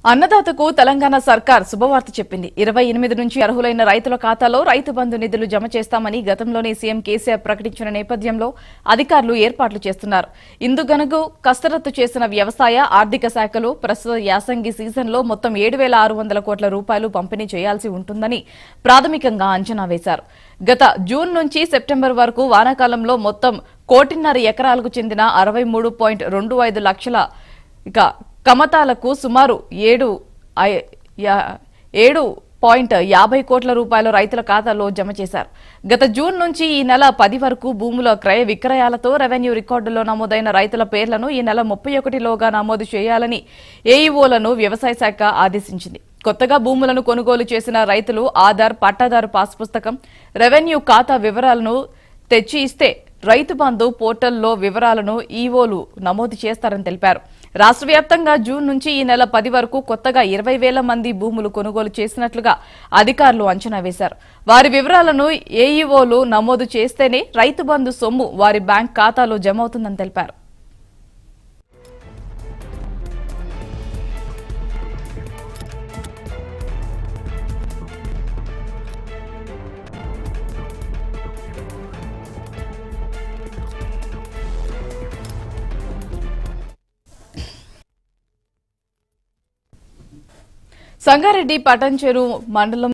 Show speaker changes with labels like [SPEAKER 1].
[SPEAKER 1] అన్నదాతకు తెలంగాణ సర్కార్ శుభవార్త చెప్పింది ఇరవై ఎనిమిది నుంచి అర్హులైన రైతుల ఖాతాలో రైతు బంధు నిధులు జమ చేస్తామని గతంలోనే సీఎం కేసీఆర్ ప్రకటించిన నేపథ్యంలో అధికారులు ఏర్పాట్లు చేస్తున్నారు ఇందుగనగు కసరత్తు చేసిన వ్యవసాయ ఆర్థిక శాఖలు ప్రస్తుత యాసంగి సీజన్లో మొత్తం ఏడు వేల ఆరు వందల కోట్ల రూపాయలు పంపిణీ చేయాల్సి ఉంటుందని ప్రాథమికంగా అంచనా వేశారు గత జూన్ నుంచి సెప్టెంబర్ వరకు వానాకాలంలో మొత్తం కోటిన్నర ఎకరాలకు చెందిన అరవై మూడు పాయింట్ రెండు ఐదు లక్షల ఇక కమతాలకు సుమారు ఏడు ఐ- యా- ఏడు పాయింట్ యాభై కోట్ల రూపాయలు రైతుల ఖాతాలో జమ చేశారు గత జూన్ నుంచి ఈ నెల పది వరకు భూముల క్రయ విక్రయాలతో రెవెన్యూ రికార్డుల్లో నమోదైన రైతుల పేర్లను ఈ నెల ముప్పై ఒకటిలోగా నమోదు చేయాలని ఏఈఓలను వ్యవసాయ శాఖ ఆదేశించింది కొత్తగా భూములను కొనుగోలు చేసిన రైతులు ఆధార్ పట్టాదారు పాస్ పుస్తకం రెవెన్యూ ఖాతా వివరాలను తెచ్చి ఇస్తే రైతు బంధు పోర్టల్లో వివరాలను ఈవోలు నమోదు చేస్తారని తెలిపారు రాష్ట్ర వ్యాప్తంగా జూన్ నుంచి ఈ నెల పది వరకు కొత్తగా ఇరవై వేల మంది భూములు కొనుగోలు చేసినట్లుగా అధికారులు అంచనా వేశారు వారి వివరాలను ఏఈఓలు నమోదు చేస్తేనే రైతు బంధు సొమ్ము వారి బ్యాంక్ ఖాతాలో జమ అవుతుందని తెలిపారు సంగారెడ్డి పటంచెరు మండలం